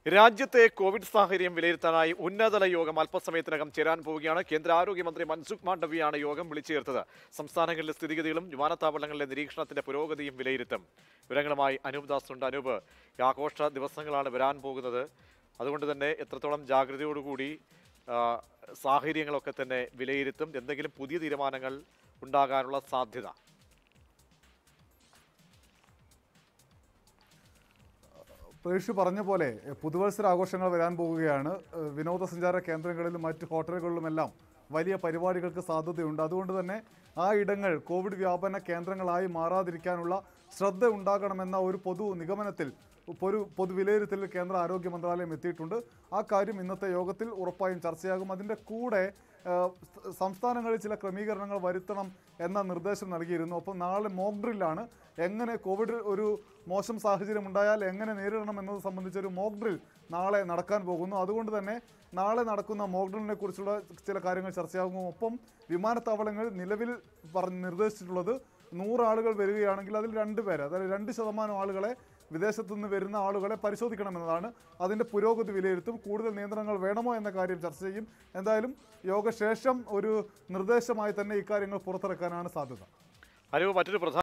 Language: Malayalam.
രാജ്യത്തെ കോവിഡ് സാഹചര്യം വിലയിരുത്താനായി ഉന്നതതല യോഗം അല്പസമയത്തിനകം ചേരാൻ പോവുകയാണ് കേന്ദ്ര ആരോഗ്യമന്ത്രി മൻസുഖ് മാണ്ഡവ്യയാണ് യോഗം വിളിച്ചു ചേർത്തത് സംസ്ഥാനങ്ങളിലെ സ്ഥിതിഗതികളും വിമാനത്താവളങ്ങളിലെ നിരീക്ഷണത്തിന്റെ പുരോഗതിയും വിലയിരുത്തും വിവരങ്ങളുമായി അനൂപ് ദാസ് ഉണ്ട് അനൂപ് ഈ ആഘോഷ ദിവസങ്ങളാണ് വരാൻ പോകുന്നത് അതുകൊണ്ട് തന്നെ എത്രത്തോളം ജാഗ്രതയോടുകൂടി ആ, സാഹചര്യങ്ങളൊക്കെ തന്നെ വിലയിരുത്തും എന്തെങ്കിലും പുതിയ തീരുമാനങ്ങൾ ഉണ്ടാകാനുള്ള സാധ്യത പേഴ്ഷ് പറഞ്ഞ പോലെ എഹ്, പുതുവത്സരാഘോഷങ്ങൾ വരാൻ പോവുകയാണ് എഹ്, വിനോദസഞ്ചാര കേന്ദ്രങ്ങളിലും മറ്റ് ഹോട്ടലുകളിലുമെല്ലാം വലിയ പരിപാടികൾക്ക് സാധ്യതയുണ്ട് അതുകൊണ്ട് തന്നെ ആ ഇടങ്ങൾ കോവിഡ് വ്യാപന കേന്ദ്രങ്ങളായി മാറാതിരിക്കാനുള്ള ശ്രദ്ധ ഉണ്ടാകണമെന്ന ഒരു പൊതു നിഗമനത്തിൽ ഒരു പൊതു വിലയിരുത്തലിൽ കേന്ദ്ര ആരോഗ്യ മന്ത്രാലയം എത്തിയിട്ടുണ്ട് ആ കാര്യം ഇന്നത്തെ യോഗത്തിൽ ഉറപ്പായും ചർച്ചയാകും അതിൻ്റെ കൂടെ ഏഹ്, സ- സംസ്ഥാനങ്ങളിൽ ചില ക്രമീകരണങ്ങൾ വരുത്തണം എന്ന നിർദ്ദേശം നൽകിയിരുന്നു ഒപ്പം നാളെ മോക്ക് ഡ്രില്ലാണ് എങ്ങനെ കോവിഡ് ഒരു മോശം സാഹചര്യം ഉണ്ടായാൽ എങ്ങനെ നേരിടണം എന്നത് സംബന്ധിച്ചൊരു മോക്ക് ഡ്രിൽ നാളെ നടക്കാൻ പോകുന്നു അതുകൊണ്ട് തന്നെ നാളെ നടക്കുന്ന മോക്ക് ഡ്രില്ലിനെ കുറിച്ചുള്ള ചില കാര്യങ്ങൾ ചർച്ചയാകും ഒപ്പം വിമാനത്താവളങ്ങൾ നിലവിൽ പറഞ്ഞ് നിർദ്ദേശിച്ചിട്ടുള്ളത് നൂറ് ആളുകൾ വരികയാണെങ്കിൽ അതിൽ രണ്ട് പേര് അതായത് രണ്ട് ശതമാനം ആളുകളെ വിദേശത്തു നിന്ന് വരുന്ന ആളുകളെ പരിശോധിക്കണമെന്നതാണ് അതിൻ്റെ പുരോഗതി വിലയിരുത്തും കൂടുതൽ നിയന്ത്രണങ്ങൾ വേണമോ എന്ന കാര്യം ചർച്ച ചെയ്യും എന്തായാലും യോഗശേഷം ഒരു നിർദ്ദേശമായി തന്നെ ഇക്കാര്യങ്ങൾ പുറത്തിറക്കാനാണ് സാധ്യത അനൂപ് മറ്റൊരു പ്രധാന